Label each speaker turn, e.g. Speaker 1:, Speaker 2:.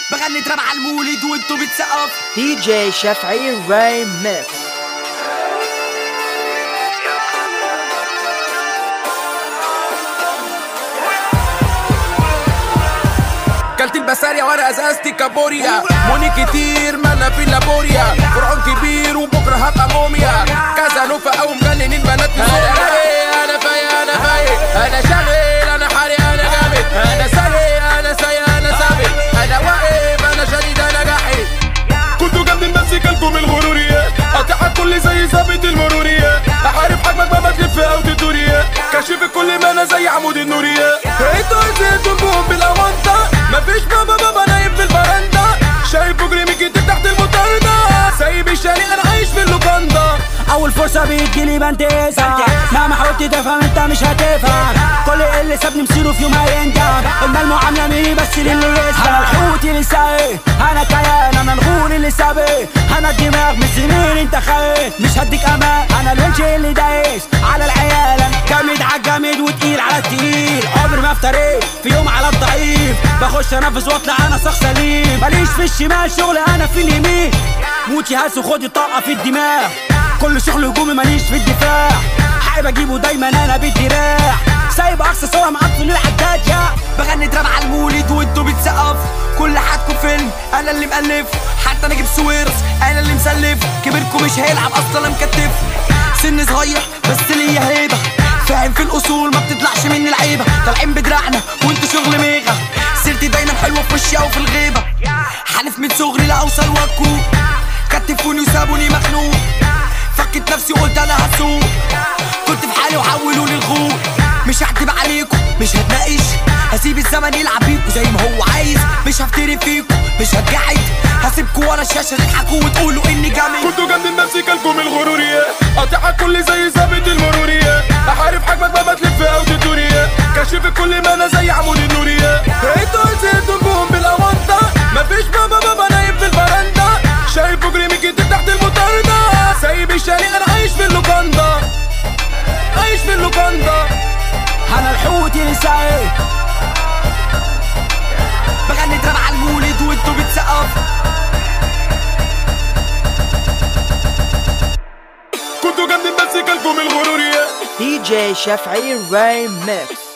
Speaker 1: بغني تراب على المولد وانتوا بتسقف
Speaker 2: دي جي شافعي ريميكس
Speaker 3: كلت البسارية ورا ازازتي كابوريا موني كتير مانا في اللابوريا فرعون كبير وبكره هبقى موميا كازانوفا او مجنن البنات في انا رايق انا فايق انا فايق انا شغال انا حالي انا جامد انا سايق انا سايق انا ثابت انا واقف انا شديد انا جاحد
Speaker 4: كنتوا جامدين بس كلكم الغرورية قاطع كل زي ثابت المرورية احارب حجمك ما بتلف او تدورية كاشف الكل ما انا زي عمود النورية انتوا نسيتوا بوم بالاونطة مفيش بابا بابا نايم في البرندة شايف بجري من كتير تحت المطاردة سايب الشارع انا عايش في اللوكاندا
Speaker 5: اول فرصه بتجيلي بنتزع مهما حاولت تفهم انت مش هتفهم كل اللي سابني مصيره في يوم هيندم المال معامله مني بس للي يسمع انا الحوت اللي سايق انا كيان انا الغول اللي سابق انا الدماغ من سنين انت خايف مش هديك امان انا الونش اللي دايس على العيال انا جامد على الجامد وتقيل على التقيل عمري ما افتريت في يوم على الضعيف بخش انفذ واطلع انا شخص سليم ماليش في الشمال شغل انا في اليمين موتي هاس وخدي طاقه في الدماغ كل شغل هجومي ماليش في الدفاع حابب اجيبه دايما انا بالدراع سايب اقصى صوره معفن العداد يا
Speaker 1: بغني تراب على المولد وانتوا بتسقف كل حدكم فيلم انا اللي مألف حتى انا جيب سويرس انا اللي مسلف كبيركم مش هيلعب اصلا مكتف سن صغير بس ليا هيبه فاهم في الاصول ما بتطلعش مني العيبه طالعين بدراعنا وانتوا شغل ميغا سيرتي دايما حلوه في وشي او في الغيبه حالف من صغري لا اوصل واكو كتفوني وسابوني مخنوق فكت نفسي وقلت انا هسوق كنت في حالي وحولوني الغول مش هكدب عليكم مش هتناقش هسيب الزمن يلعب بيكوا زي ما هو عايز مش هفتري فيكوا مش هتجعد هسيبكوا ورا الشاشه تضحكوا وتقولوا اني جامد
Speaker 4: كنتوا جامدين بس كلكم الغرورية قاطع كل زي ثابت المرورية احارب حجمك ما بتلف او تدورية كاشف الكل ما انا زي عمود النورية انتوا نسيتوا بوم بالاونطة مفيش بابا بابا نايم في البرندة شايف بجري من كتير تحت المطاردة سايب الشارع انا عايش في اللوكاندا عايش في اللوكاندا
Speaker 5: انا الحوت اللي سايق
Speaker 1: بغني تراب على المولد وانتوا بتسقف
Speaker 4: كنتوا جامدين بس كلكم الغرورية
Speaker 2: دي جي شافعي ريميكس